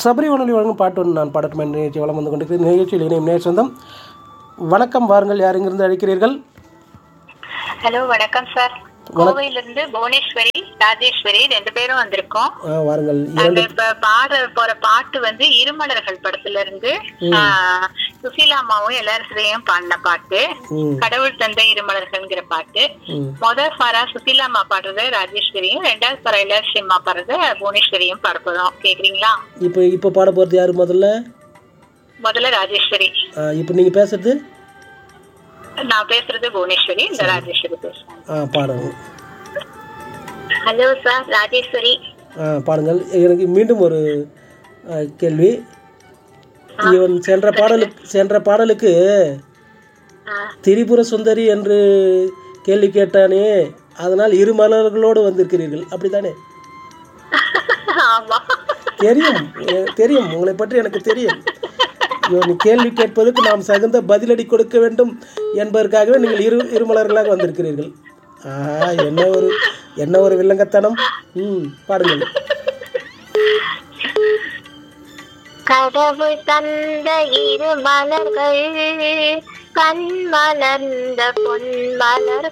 சபரி வானொலி வழங்கும் பாட்டு ஒன்று நான் பாடட்டும் என்ற நிகழ்ச்சி வளம் வந்து கொண்டிருக்கிறது நிகழ்ச்சியில் இணையும் நேர் சொந்தம் வணக்கம் வாருங்கள் யார் இங்கிருந்து அழைக்கிறீர்கள் ஹலோ வணக்கம் சார் கோவையில இருந்து புவனேஸ்வரி ராஜேஸ்வரி ரெண்டு பேரும் வந்திருக்கோம் ஆ வாருங்கள் நாங்க இரண்டு இப்ப பாட போற பாட்டு வந்து இருமலர்கள் படத்துல இருந்து ஆஹ், சுசீலா அம்மாவும் எல்லாரும் பாடின பாட்டு ம் கடவுள் தந்தை இருமலர்கள்ங்கிற பாட்டு ம் முதல் பாரா சுசீலா அம்மா பாடுறது ராஜேஸ்வரியும் ரெண்டாவது பாரா இளவரசி அம்மா பாடுறது புவனேஸ்வரியும் பாட போறோம் கேக்குறீங்களா இப்போ இப்போ பாட போகிறது யார் முதல்ல முதல்ல ராஜேஸ்வரி ஆ, இப்போ நீங்கள் பேசுறது நான் பேசுறது புவனேஸ்வரி இந்த ராஜேஸ்வரி பேசுறேன் ஆ பாடுங்க ஹலோ சார் ராஜேஸ்வரி ஆ பாடுங்கள் எனக்கு மீண்டும் ஒரு ஆ, கேள்வி இவன் சென்ற பாடலுக்கு சென்ற பாடலுக்கு திரிபுர சுந்தரி என்று கேள்வி கேட்டானே அதனால் இரு மலர்களோடு வந்திருக்கிறீர்கள் அப்படித்தானே ஆமா தெரியும் எ- தெரியும் உங்களை பற்றி எனக்கு தெரியும் இவன் கேள்வி கேட்பதற்கு நாம் தகுந்த பதிலடி கொடுக்க வேண்டும் என்பதற்காகவே நீங்கள் இரு இருமலர்களாக வந்திருக்கிறீர்கள் ஆஹா என்ன ஒரு என்ன ஒரு வில்லங்கத்தனம் ம் பாடுங்கள் கடவுள் தந்த இரு மலர்கள் கண் மலர்ந்த பொன் மலர்கள்